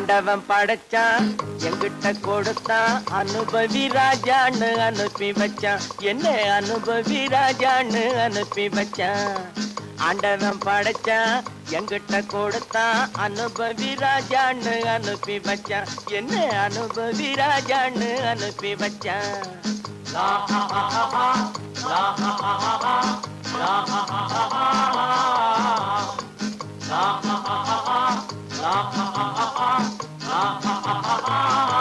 ஆண்டவன் படைச்சான் எங்கிட்ட கொடுத்தான் அனுபவி ராஜான்னு அனுப்பி வச்சான் என்ன அனுபவி ராஜான்னு அனுப்பி வச்சான் ஆண்டவன் படைச்சான் எங்கிட்ட கொடுத்தான் அனுபவி ராஜான்னு அனுப்பி வச்சான் என்ன அனுபவி ராஜான்னு அனுப்பி வச்சான் லா ஹா ஹா ஹா ஹா, லா ஹா ஹா ஹா ஹா, லா ஹா ஹா ஹா ஹா, லா ஹா ஹா ஹா ஹா, லா ஹா ஹா ஹா ஹா, லா ஹா ஹா ஹா ஹா.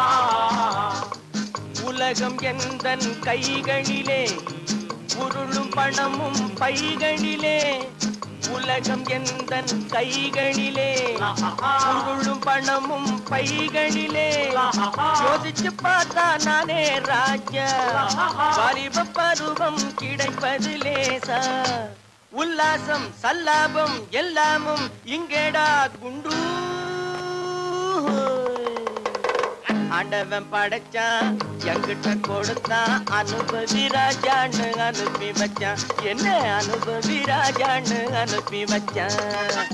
உலகம் எந்தன் கைகளிலே உருளும் பணமும் பைகளிலே உலகம் எந்தன் கைகளிலே உருளும் பணமும் பைகளிலே யோசிச்சு பார்த்தா நானே ராஜா வாலிப பருவம் கிடைப்பது லேசா உல்லாசம் சல்லாபம் எல்லாமும் இங்கேடா குண்டு ஆண்டவன் படைச்சான் எங்கிட்ட கொடுத்தான் அனுபவி ராஜான்னு அனுப்பி வச்சான் என்ன அனுபவி ராஜான்னு அனுப்பி வச்சான்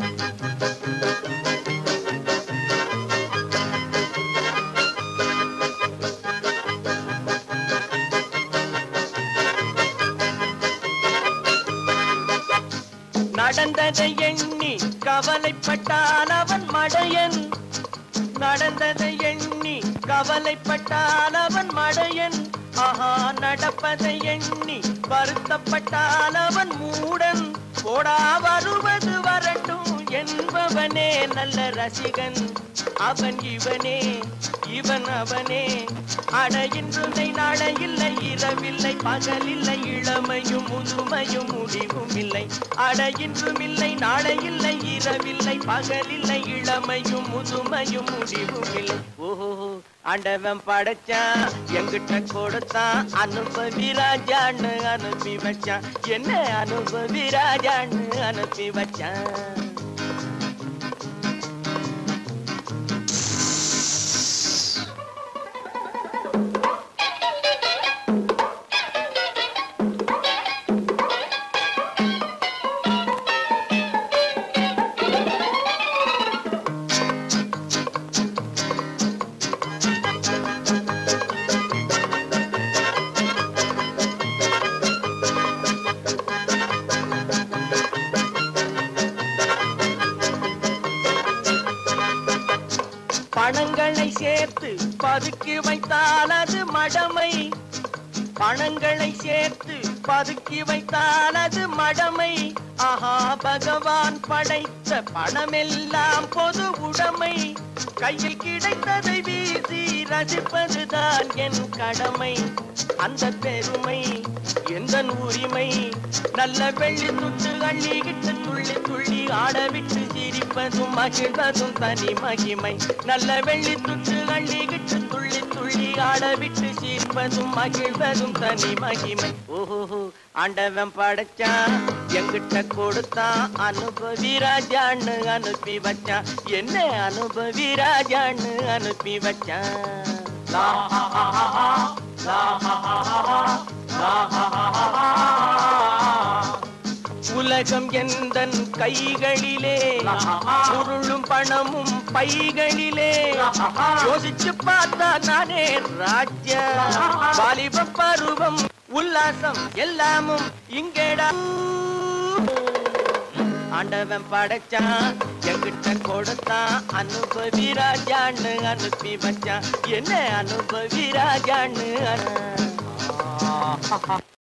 நடந்ததை எண்ணி கவலைப்பட்டால் அவன் மடையன் நடந்ததை எண்ணி கவலைப்பட்டால் அவன் மடையன் ஆஹா நடப்பதை எண்ணி வருத்தப்பட்டால் அவன் மூடன் போடா வருவது வரட்டும் என்பவனே நல்ல ரசிகன் அவன் இவனே இவன் அவனே அட இன்றுதை நாளை இல்லை இரவில்லை பகலில்லை இளமையும் முதுமையும் முடிவும் இல்லை அட இன்றும் இல்லை நாளை இல்லை இரவில்லை பகலில்லை இளமையும் முதுமையும் முடிவும் இல்லை ஓஹோ ஆண்டவன் படைச்சான் எங்கிட்ட கொடுத்தான் அனுபவி ராஜான்னு அனுப்பி வச்சான் என்ன அனுபவி ராஜான்னு அனுப்பி வச்சான் பணங்களை சேர்த்து பதுக்கி வைத்தால் அது மடமை பணங்களை சேர்த்து பதுக்கி வைத்தால் அது மடமை ஆஹா பகவான் படைத்த பணமெல்லாம் பொது உடைமை கையில் கிடைத்ததை வீசி ரசிப்பதுதான் என் கடமை அந்த பெருமை எந்த உரிமை நல்ல வெள்ளி துட்டு அள்ளிக்கிட்டு துள்ளி துள்ளி ஆடவிட்டு சிரிப்பதும் மகிழ்வதும் தனி மகிமை நல்ல வெள்ளி துட்டு அள்ளிக்கிட்டு துள்ளி துள்ளி ஆடவிட்டு சிரிப்பதும் மகிழ்வதும் தனி மகிமை ஓஹோ ஆண்டவன் படைச்சான் எங்கிட்ட கொடுத்தான் அனுபவி ராஜான்னு அனுப்பி வச்சான் என்ன அனுபவி ராஜான்னு அனுப்பி வச்சான் லா ஹா ஹா ஹா ஹா, லா ஹா ஹா ஹா ஹா, லா ஹா ஹா ஹா ஹா. உலகம் எந்தன் கைகளிலே உருளும் பணமும் பைகளிலே யோசிச்சு பார்த்தா நானே ராஜா வாலிப பருவம் உல்லாசம் எல்லாமும் இங்கேடா ஆண்டவன் படைச்சான் எங்கிட்ட கொடுத்தான் அனுபவி ராஜான்னு அனுப்பி வச்சான் என்ன அனுபவி ராஜான்னு அனு-